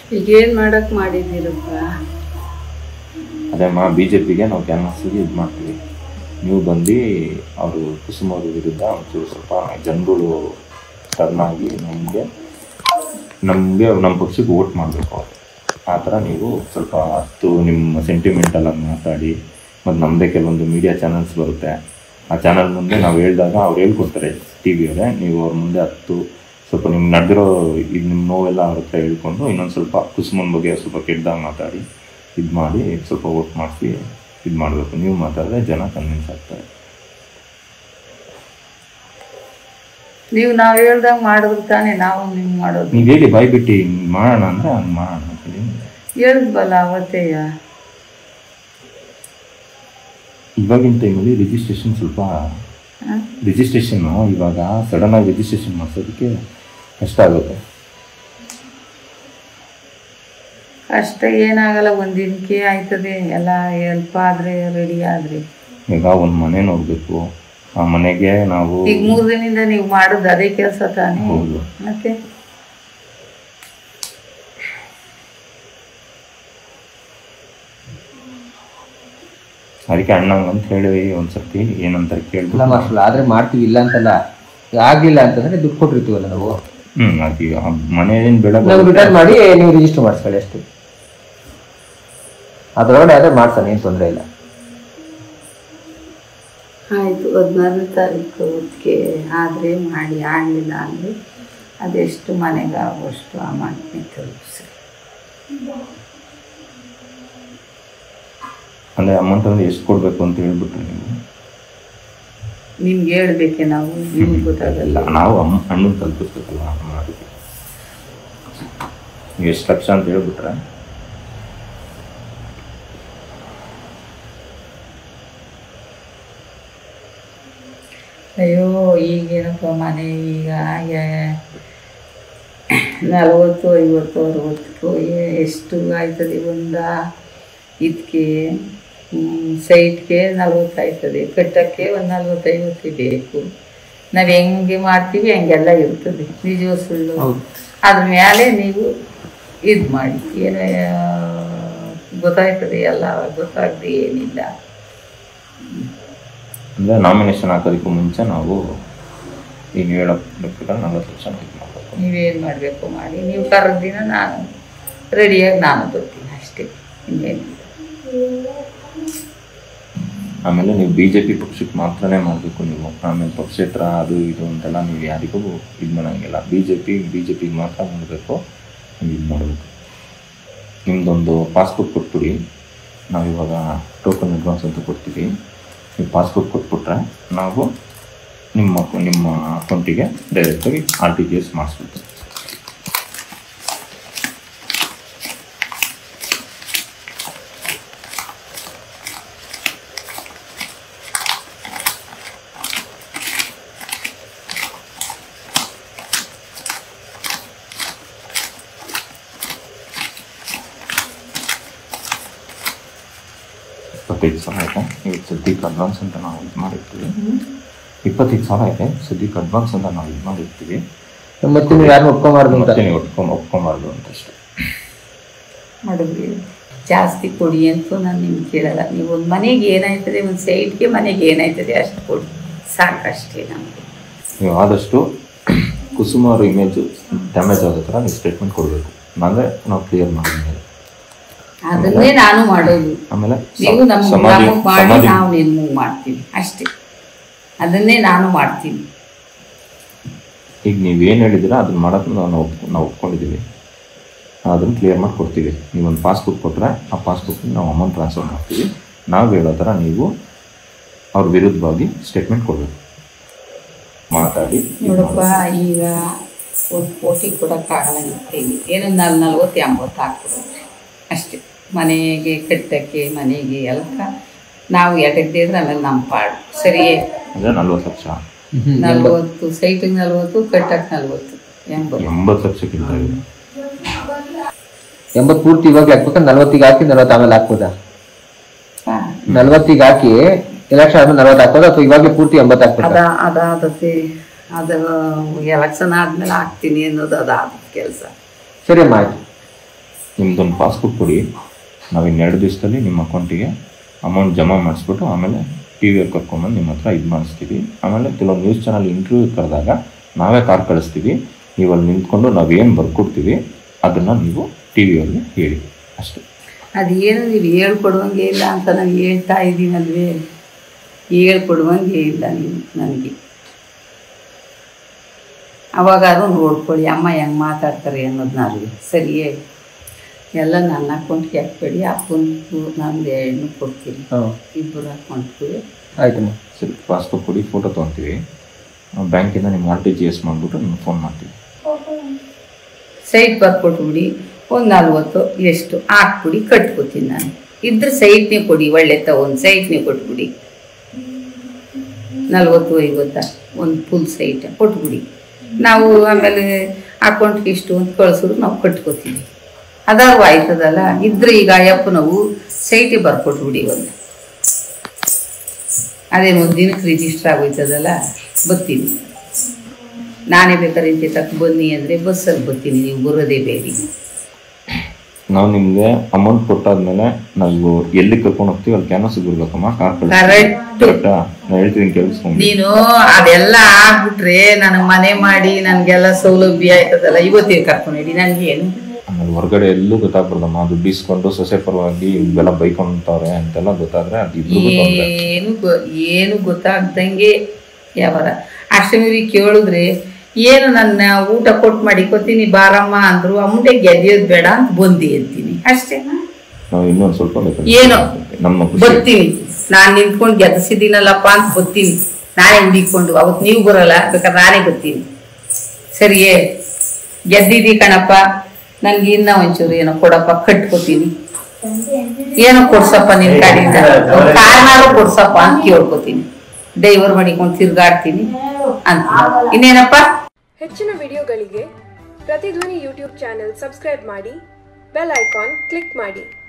ಈಗ ಏನು ಮಾಡಕ್ಕೆ ಮಾಡಿದ್ದೀರಪ್ಪ ಅದೇಮ್ಮ ಬಿ ಜೆ ಪಿಗೆ ನಾವು ಕ್ಯಾನ್ವಸ್ಸಿಗೆ ಇದು ಮಾಡ್ತೀವಿ ನೀವು ಬಂದು ಅವರು ಕುಸುಮ ಅವ್ರ ವಿರುದ್ಧ ಒಂಚೂರು ಸ್ವಲ್ಪ ಜನಗಳು ಟರ್ನ್ ಆಗಿ ನಮಗೆ ನಮಗೆ ನಮ್ಮ ಪಕ್ಷಕ್ಕೆ ವೋಟ್ ಮಾಡಬೇಕು ಅವರು ಆ ಥರ ನೀವು ಸ್ವಲ್ಪ ಹತ್ತು ನಿಮ್ಮ ಸೆಂಟಿಮೆಂಟಲಾಗಿ ಮಾತಾಡಿ ಮತ್ತು ನಮ್ಮದೇ ಕೆಲವೊಂದು ಮೀಡಿಯಾ ಚಾನಲ್ಸ್ ಬರುತ್ತೆ ಆ ಚಾನಲ್ ಮುಂದೆ ನಾವು ಹೇಳಿದಾಗ ಅವ್ರು ಹೇಳ್ಕೊಡ್ತಾರೆ ಟಿ ವಿಯವರೇ ನೀವು ಅವ್ರ ಮುಂದೆ ಹತ್ತು ಸ್ವಲ್ಪ ನಿಮ್ಗೆ ನಡೆದಿರೋ ಇದು ನಿಮ್ಮ ನೋವೆಲ್ಲ ಅವ್ರ ಹತ್ರ ಹೇಳ್ಕೊಂಡು ಇನ್ನೊಂದು ಸ್ವಲ್ಪ ಕುಸುಮನ್ ಬಗ್ಗೆ ಸ್ವಲ್ಪ ಕೆಟ್ಟದಾಗ ಮಾತಾಡಿ ಇದು ಮಾಡಿ ಸ್ವಲ್ಪ ವೋಟ್ ಮಾಡಿಸಿ ಇದು ಮಾಡಬೇಕು ನೀವು ಮಾತಾಡಿದ್ರೆ ಜನ ಕನ್ವಿನ್ಸ್ ಆಗ್ತಾರೆ ನೀವು ನಾವು ಹೇಳ್ದಂಗೆ ಮಾಡಿದ್ರೆ ತಾನೇ ನಾವು ನೀವು ಮಾಡೋದು ನೀವು ಹೇಳಿ ಬಾಯ್ ಬಿಟ್ಟು ಹಿಂಗ್ ಮಾಡೋಣ ಅಂದರೆ ಹಂಗೆ ಮಾಡೋಣ ಅಂತೇಳಿ ಹೇಳಿದ್ವಲ್ಲ ಅವತ್ತೇಯ ಇವಾಗಿನ ಟೈಮಲ್ಲಿ ರಿಜಿಸ್ಟ್ರೇಷನ್ ಸ್ವಲ್ಪ ರಿಜಿಸ್ಟ್ರೇಷನ್ನು ಇವಾಗ ಸಡನ್ನಾಗಿ ರಿಜಿಸ್ಟ್ರೇಷನ್ ಮಾಡಿಸೋದಕ್ಕೆ ಕಷ್ಟ ಆಗುತ್ತೆ ಕಷ್ಟ ಏನಾಗಲ್ಲ ಒಂದಿನಕ್ಕೆ ಆಯ್ತದೆ ಎಲ್ಲ ಹೆಲ್ಪ್ ಆದರೆ ರೆಡಿ ಆದರೆ ಈಗ ಒಂದು ಮನೆ ನೋಡಬೇಕು ಆ ಮನೆಗೆ ನಾವು ಈಗ ಮೂರು ದಿನದಿಂದ ನೀವು ಮಾಡೋದು ಅದೇ ಕೆಲಸ ತಾನೇ ಹೌದು ಮತ್ತೆ ಅದಕ್ಕೆ ಅಣ್ಣಂಗೆ ಅಂತ ಹೇಳಿ ಒಂದ್ಸರ್ತಿ ಏನಂತಾರೆ ಇಲ್ಲ ಕೇಳ್ಬಿಟ್ಟು ಮಾಸ್ಟರ್ ಆದ್ರೆ ಮಾಡ್ತೀವಿ ಇಲ್ಲ ಅಂತಲ್ಲ ಆಗ್ಲಿಲ್ಲ ಅಂತಂದ್ರೆ ದುಡ್ಡು ಕೊಟ್ಟಿರ್ತೀವಲ್ಲ ನಾವು ಹ್ಞೂ ಅದೀಗ ಮನೆಯಿಂದ ಬೆಳೆ ನಾವು ರಿಟರ್ನ್ ಮಾಡಿ ನೀವು ರಿಜಿಸ್ಟರ್ ಮಾಡಿಸ್ಕೊಳ್ಳಿ ಅಷ್ಟೇ ಅದರೊಳಗಡೆ ಆದ್ರೆ ಮಾಡ್ತಾನೆ ಏನು ತೊಂದರೆ ಇಲ್ಲ ಆಯಿತು ಹದಿನಾರನೇ ತಾರೀಕು ಹೊತ್ತಿಗೆ ಆದರೆ ಮಾಡಿ ಆಗಲಿಲ್ಲ ಅಂದರೆ ಅದೆಷ್ಟು ಮನೆಗೆ ಆಗುವಷ್ಟು ಅಮೌಂಟ್ನೇ ತಲುಪಿಸಿ ಅಂದರೆ ಅಮೌಂಟ್ ಅಂದರೆ ಎಷ್ಟು ಕೊಡಬೇಕು ಅಂತ ಹೇಳ್ಬಿಟ್ರೆ ನೀವು ನಿಮ್ಗೆ ಹೇಳ್ಬೇಕೆ ನಾವು ನಿಮ್ಗೆ ಗೊತ್ತಾಗಲ್ಲ ಇಲ್ಲ ನಾವು ಅಮ್ಮ ಅಣ್ಣನ ತಲುಪಿಸ್ಬೇಕಲ್ಲ ಮಾಡೋದಕ್ಕೆ ನೀವು ಎಷ್ಟು ಲಕ್ಷ ಅಂತ ಹೇಳ್ಬಿಟ್ರೆ ಅಯ್ಯೋ ಈಗೇನಪ್ಪ ಮನೆ ಈಗ ಎ- ನಲವತ್ತು ಐವತ್ತು ಅರವತ್ತು ಎ- ಎಷ್ಟು ಆಯ್ತದೆ ಒಂದು ಇದಕ್ಕೆ ಸೈಟ್ಗೆ ನಲ್ವತ್ತು ಆಯ್ತದೆ ಕಟ್ಟಕ್ಕೆ ಒಂದು ನಲ್ವತ್ತೈವತ್ತು ಬೇಕು ನಾವು ಹೆಂಗೆ ಮಾಡ್ತೀವಿ ಹಂಗೆಲ್ಲ ಇರ್ತದೆ ನಿಜವ ಸುಳ್ಳು ಅದ್ರ ಮೇಲೆ ನೀವು ಇದು ಮಾಡಿ ಏನು ಗೊತ್ತಾಯ್ತದೆ ಎಲ್ಲ ಗೊತ್ತಾಗದೆ ಏನಿಲ್ಲ ಅಂದರೆ ನಾಮಿನೇಷನ್ ಹಾಕೋದಕ್ಕೂ ಮುಂಚೆ ನಾವು ಈಗ ಹೇಳೋ ಲೆಕ್ಕದಲ್ಲಿ ನಲ್ವತ್ತು ಲಕ್ಷ ಇದು ಮಾಡಬೇಕು ನೀವೇನು ಮಾಡಬೇಕು ಮಾಡಿ ನೀವು ಕರೆದ ದಿನ ನಾನು ರೆಡಿಯಾಗಿ ನಾನು ಬರ್ತೀನಿ ಅಷ್ಟೇ ಇನ್ನೇನಿಲ್ಲ ಆಮೇಲೆ ನೀವು ಬಿ ಜೆ ಪಿ ಪಕ್ಷಕ್ಕೆ ಮಾತ್ರನೇ ಮಾಡಬೇಕು ನೀವು ಆಮೇಲೆ ಪಕ್ಷೇತರ ಅದು ಇದು ಅಂತೆಲ್ಲ ನೀವು ಯಾರಿಗೂ ಇದು ಮಾಡೋಂಗಿಲ್ಲ B J P B J ಪಿಗೆ ಮಾತ್ರ ಮಾಡಬೇಕು ನೀವು ಇದು ಮಾಡಬೇಕು ನಿಮ್ಮದೊಂದು ಪಾಸ್ಬುಕ್ ಕೊಟ್ಬಿಡಿ ನಾವಿವಾಗ ಟೋಕನ್ ಅಡ್ವಾನ್ಸ್ ಅಂತ ಕೊಡ್ತೀವಿ ನೀವು ಪಾಸ್ಬುಕ್ ಕೊಟ್ಬಿಟ್ರೆ ನಾವು ನಿಮ್ಮ ನಿಮ್ಮ ಅಕೌಂಟಿಗೆ ಡೈರೆಕ್ಟಾಗಿ ಆರ್ ಟಿ ಜಿ ಎಸ್ ಮಾಡಿಸ್ಬಿಡ್ತೀವಿ ಇಪ್ಪತ್ತೈದು ಸಾವಿರ ಇದೆ ಈಗ ಸದ್ಯಕ್ಕೆ ಅಡ್ವಾನ್ಸ್ ಅಂತ ನಾವು ಇದು ಮಾಡಿರ್ತೀವಿ ಇಪ್ಪತ್ತೈದು ಸಾವಿರ ಇದೆ ಸದ್ಯಕ್ಕೆ ಅಡ್ವಾನ್ಸ್ ಅಂತ ನಾವು ಇದು ಮಾಡಿರ್ತೀವಿ ಮತ್ತೆ ನೀವು ಯಾರು ಒಪ್ಕೊಂಬಾರ್ದು ಅಂತ ಮತ್ತೆ ನೀವು ಒಪ್ಕೊಂಡು ಒಪ್ಕೊಂಬಾರ್ದು ಅಂತ ಅಷ್ಟೇ ಮಾಡಿದ್ವಿ ಜಾಸ್ತಿ ಕೊಡಿ ಅಂತೂ ನಾನು ನಿಮ್ಗೆ ಕೇಳಲ್ಲ ನೀವು ಒಂದು ಮನೆಗೆ ಏನಾಯ್ತದೆ ಒಂದು ಸೈಡ್ಗೆ ಮನೆಗೆ ಏನಾಯ್ತದೆ ಅಷ್ಟು ಕೊಡಿ ಸಾಕಷ್ಟೇ ನಮಗೆ ನೀವು ಆದಷ್ಟು ಕುಸುಮ ಅವ್ರ ಇಮೇಜು ಡ್ಯಾಮೇಜ್ ಆಗೋ ಥರ ನೀವು ಸ್ಟೇಟ್ಮೆಂಟ್ ಕೊಡಬೇಕು ಅಂದರೆ ನಾವು ಕ್ಲಿಯರ್ ಮಾಡಿದ್ಮೇಲೆ ಅದನ್ನೇ ನಾನು ಮಾಡೋದು ಆಮೇಲೆ ನೀವು ನಮ್ಮ ಸಮಾಧಿ ನಮಗೆ ಮಾಡಿ ಸಮಾಧಿ ನಾವು ನಿಮ್ಗೆ ಮಾಡ್ತೀವಿ ಅಷ್ಟೇ ಅದನ್ನೇ ನಾನು ಮಾಡ್ತೀನಿ ಈಗ ನೀವೇನು ಹೇಳಿದ್ದೀರಾ ಅದನ್ನ ಮಾಡೋಕ್ಕೆ ನಾವು ಒಪ್ ನಾವು ಒಪ್ಕೊಂಡಿದ್ದೀವಿ ಅದನ್ನು ಕ್ಲಿಯರ್ ಮಾಡಿ ಕೊಡ್ತೀವಿ ನೀವೊಂದು ಪಾಸ್ಬುಕ್ ಕೊಟ್ಟರೆ ಆ ಪಾಸ್ಬುಕ್ಗೆ ನಾವು ಅಮೌಂಟ್ ಟ್ರಾನ್ಸ್ಫರ್ ಮಾಡ್ತೀವಿ ನಾವು ಹೇಳೋ ಥರ ನೀವು ಅವ್ರ ವಿರುದ್ಧವಾಗಿ ಸ್ಟೇಟ್ಮೆಂಟ್ ಕೊಡಬೇಕು ಮಾತಾಡಿ ಇದ್ ನೋಡಪ್ಪ ಮಾಡ್ಬೇಕು. ಈಗ ಒಂದು ಕೋಟಿ ಕೊಡೋಕ್ಕಾಗಲ್ಲ ನಿಮ್ಮ ಕೈಲಿ ಏನೋ ನಾಲ್ ನಲ್ವತ್ತು ಎಂಬತ್ತು ಹಾಕ್ಬಿಡೋದು ಅಷ್ಟೇ ಮನೆಗೆ ಕಟ್ಟಕ್ಕೆ ಮನೆಗೆ ಎಲ್ಲ ನಾವು ಎಟಕ್ದಿದ್ರೆ ಆಮೇಲೆ ನಮ್ಮ ಪಾಡು ಸರಿಯೇ ಅಂದರೆ ನಲ್ವತ್ತು ಲಕ್ಷ ನಲ್ವತ್ತು ಸೈಟಿಗೆ ನಲ್ವತ್ತು ಕಟ್ಟಕ್ಕೆ ನಲ್ವತ್ತು ಎಂಬತ್ತು ಎಂಬತ್ತು ಲಕ್ಷಕ್ಕಿಂತ ಇದೆ ಎಂಬತ್ತು ಪೂರ್ತಿ ಇವಾಗ ಹಾಕ್ಬೇಕು ನಲ್ವತ್ತಿಗೆ ಹಾಕಿ ನಲ್ವತ್ತು ಆಮೇಲೆ ಹಾಕ್ಬೋದಾ ಹಾ. ನಲ್ವತ್ತಿಗೆ ಹಾಕಿ ಎಲೆಕ್ಷನ್ ಆದ್ಮೇಲೆ ನಲ್ವತ್ತು ಹಾಕೋದು ಅಥವಾ ಇವಾಗಲೇ ಪೂರ್ತಿ ಎಂಬತ್ತು ಅದ ಹಾಕ್ಬೇಕಾ ಅದಾದತೆ ಅದು ಎಲೆಕ್ಷನ್ ಆದ್ಮೇಲೆ ಹಾಕ್ತೀನಿ ಅನ್ನೋದು ಅದಾದ ಕೆಲಸ ಸರಿ ಅಮ್ಮ ಆಯ್ತು ನಿಮ್ದೊಂದು ಪಾಸ್ಬುಕ್ ಕೊಡಿ ನಾವು ಇನ್ನೆರಡು ದಿವಸದಲ್ಲಿ ನಿಮ್ಮ ಅಕೌಂಟಿಗೆ ಅಮೌಂಟ್ ಜಮಾ ಮಾಡಿಸ್ಬಿಟ್ಟು ಆಮೇಲೆ ಟಿ ವಿಯಲ್ಲಿ ಕರ್ಕೊಂಬಂದು ನಿಮ್ಮ ಹತ್ರ ಇದು ಮಾಡಿಸ್ತೀವಿ ಆಮೇಲೆ ಕೆಲವೊಂದು ನ್ಯೂಸ್ ಚಾನಲ್ ಇಂಟರ್ವ್ಯೂ ಕರೆದಾಗ ನಾವೇ ಕಾರ್ ಕಳಿಸ್ತೀವಿ ನೀವು ಅಲ್ಲಿ ನಿಂತ್ಕೊಂಡು ನಾವೇನು ಬರ್ಕೊಡ್ತೀವಿ ಅದನ್ನು ನೀವು ಟಿ ವಿಯಲ್ಲಿ ಹೇಳಿ ಅಷ್ಟೇ ಅದೇನು ನೀವು ಹೇಳ್ಕೊಡುವಂಗೆ ಇಲ್ಲ ಅಂತ ನಾನು ಹೇಳ್ತಾ ಇದ್ದೀನಲ್ವೇ ಹೇಳ್ಕೊಡುವಂಗೆ ಇಲ್ಲ ನೀವು ನನಗೆ ಅವಾಗಾದ್ರೂ ನೋಡ್ಕೊಳ್ಳಿ ಅಮ್ಮ ಹೆಂಗೆ ಮಾತಾಡ್ತಾರೆ ಅನ್ನೋದನ್ನಾರು ಸರಿಯೇ ಎಲ್ಲ ನನ್ನ ಅಕೌಂಟ್ಗೆ ಹಾಕ್ಬೇಡಿ ಅಪ್ಪನಿಗೂ ನಂದು ಎರಡನ್ನೂ ಕೊಡ್ತೀನಿ ಹಾಂ ಇಬ್ಬರು ಅಕೌಂಟ್ಗೂ ಆಯ್ತಮ್ಮ ಸರಿ ಪಾಸ್ಬುಕ್ ಕೊಡಿ ಫೋಟೋ ತೊಗೊತೀವಿ ಬ್ಯಾಂಕಿಂದ ನಿಮ್ಮ ಆರ್ ಟಿ ಜಿ ಎಸ್ ಮಾಡಿಬಿಟ್ಟು ನಿಮ್ಗೆ ಫೋನ್ ಮಾಡ್ತೀವಿ ಸೈಟ್ ಬರ್ಕೊಟ್ಬಿಡಿ ಒಂದು ನಲ್ವತ್ತು ಎಷ್ಟು ಹಾಕ್ಬಿಡಿ ಕಟ್ಕೋತೀನಿ ನಾನು ಇದ್ರೆ ಸೈಟ್ನೇ ಕೊಡಿ ಒಳ್ಳೆ ಒಂದು ಸೈಟ್ನೇ ಕೊಟ್ಬಿಡಿ ನಲ್ವತ್ತು ಐವತ್ತ ಒಂದು ಫುಲ್ ಸೈಟ್ ಕೊಟ್ಬಿಡಿ ನಾವು ಆಮೇಲೆ ಅಕೌಂಟ್ಗೆ ಇಷ್ಟು ಅಂತ ಕಳ್ಸಿದ್ರು ನಾವು ಕಟ್ಕೋತೀವಿ ಅದಾರು ಆಯ್ತದಲ್ಲ ಇದ್ರೆ ಈಗ ಅಯ್ಯಪ್ಪ ನಾವು ಸೈಟಿಗೆ ಬರ್ಕೊಟ್ಬಿಡಿ ಒಂದು ಅದೇ ಒಂದು ದಿನಕ್ಕೆ ರಿಜಿಸ್ಟರ್ ಆಗೋಯ್ತದಲ್ಲ ಬರ್ತೀನಿ ನಾನೇ ಬೇಕಾದ್ರೆ ಇಂಚೆ ತಕ್ಕ ಬನ್ನಿ ಅಂದರೆ ಬಸ್ಸಲ್ಲಿ ಬರ್ತೀನಿ ನೀವು ಬರೋದೇ ಬೇಡಿ ನಾವು ನಿಮಗೆ ಅಮೌಂಟ್ ಕೊಟ್ಟಾದ್ಮೇಲೆ ನಾವು ಎಲ್ಲಿ ಕರ್ಕೊಂಡು ಹೋಗ್ತೀವಿ ಅಲ್ಲಿ ಕ್ಯಾನ್ವಸ್ ಬಿಡ್ಬೇಕಮ್ಮ ಕಾರ್ Correct. ಕರೆಕ್ಟಾ ನಾನು ಹೇಳ್ತೀನಿ ಕೇಳಿಸ್ಕೊಂಡು ನೀನು ಅದೆಲ್ಲ ಆಗ್ಬಿಟ್ರೆ ನನಗೆ ಮನೆ ಮಾಡಿ ನನಗೆಲ್ಲ ಸೌಲಭ್ಯ ಆಯ್ತದಲ್ಲ ಇವತ್ತೇ ಕರ್ಕೊಂಡು ಹೇಳಿ ನನಗೇನು ಆಮೇಲೆ ಹೊರಗಡೆ ಎಲ್ಲೂ ಗೊತ್ತಾಗ್ಬಾರ್ದಮ್ಮ ದುಡ್ಡು ಇಸ್ಕೊಂಡು ಸೊಸೆ ಪರವಾಗಿ ಇವೆಲ್ಲ ಬೈಕೊಂತವ್ರೆ ಅಂತೆಲ್ಲ ಗೊತ್ತಾದ್ರೆ ಅದು ಇಬ್ರಿಗೂ ತೊಂದ್ರೆ ಏನು ಗೊ- ಏನು ಗೊತ್ತಾಗ್ದಂಗೆ ಯಾವಾರ ಅಷ್ಟಮಿರಿ ಕೇಳಿದ್ರೆ ಏನು ನನ್ನ ಊಟ ಕೊಟ್ಟು ಮಾಡಿಕೊತೀನಿ ಬಾರಮ್ಮ ಅಂದ್ರು ಅಮ್ಮಂಡೆ ಗೆದ್ಯೋದು ಬೇಡ ಅಂತ ಬಂದಿ ಅಂತೀನಿ ಅಷ್ಟೇ ನಾವು ಇನ್ನೊಂದು ಸ್ವಲ್ಪ ಬೇಕಾದ್ರೆ ಏನೋ ನಮ್ಮ ಖುಷಿ ಬರ್ತೀನಿ ನಾನು ನಿಂತ್ಕೊಂಡು ಗೆದಸಿದ್ದೀನಲ್ಲಪ್ಪ ಅಂತ ಬರ್ತೀನಿ ನಾನೇ ಹುಡಿಕೊಂಡು ಅವತ್ತು ನೀವು ಬರಲ್ಲ ಬೇಕಾದ್ರೆ ನಾನೇ ಬರ್ತೀನಿ ಸರಿಯೇ ಗೆದ್ದಿದ್ದಿ ಕಣಪ್ಪ ನನ್ಗೆ ಇನ್ನ ಒಂಚೂರು ಏನೋ ಕೊಡಪ್ಪ ಕಟ್ಕೋತೀನಿ ಏನೋ ಕೊಡ್ಸಪ್ಪ ನಿನ್ ಕಡೆಯಿಂದ ಕಾರ್ನಾರು ಕೊಡ್ಸಪ್ಪ ಅಂತ ಕೇಳ್ಕೊತೀನಿ ಡೈವರ್ ಮಾಡಿಕೊಂಡು ತಿರ್ಗಾಡ್ತೀನಿ ಅಂತ ಇನ್ನೇನಪ್ಪ ಹೆಚ್ಚಿನ ವಿಡಿಯೋಗಳಿಗೆ ಪ್ರತಿಧ್ವನಿ ಯೂಟ್ಯೂಬ್ ಚಾನೆಲ್ ಸಬ್ಸ್ಕ್ರೈಬ್ ಮಾಡಿ ಬೆಲ್ ಐಕಾನ್ ಕ್ಲಿಕ್ ಮಾಡಿ